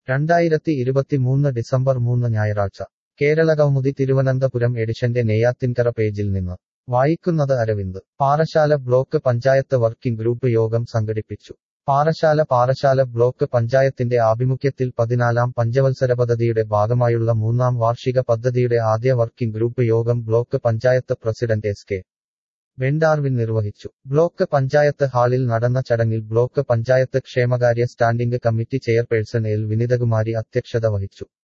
രണ്ടായിരത്തി ഇരുപത്തിമൂന്ന് ഡിസംബർ മൂന്ന് ഞായറാഴ്ച കേരളകൗമുദി തിരുവനന്തപുരം എഡിഷന്റെ നെയ്യാത്തിൻകര പേജിൽ നിന്ന് വായിക്കുന്നത് Aravind Parassala block panchayat working group യോഗം സംഘടിപ്പിച്ചു പാറശാല പാറശാല ബ്ലോക്ക് പഞ്ചായത്തിന്റെ ആഭിമുഖ്യത്തിൽ പതിനാലാം പഞ്ചവത്സര പദ്ധതിയുടെ ഭാഗമായുള്ള മൂന്നാം വാർഷിക പദ്ധതിയുടെ ആദ്യ വർക്കിംഗ് ഗ്രൂപ്പ് യോഗം block panchayat president S K വെണ്ടാർവിൻ നിർവഹിച്ചു ബ്ലോക്ക് പഞ്ചായത്ത് ഹാളിൽ നടന്ന ചടങ്ങിൽ ബ്ലോക്ക് പഞ്ചായത്ത് ക്ഷേമകാര്യ standing committee chairperson L Vinithakumari അധ്യക്ഷത വഹിച്ചു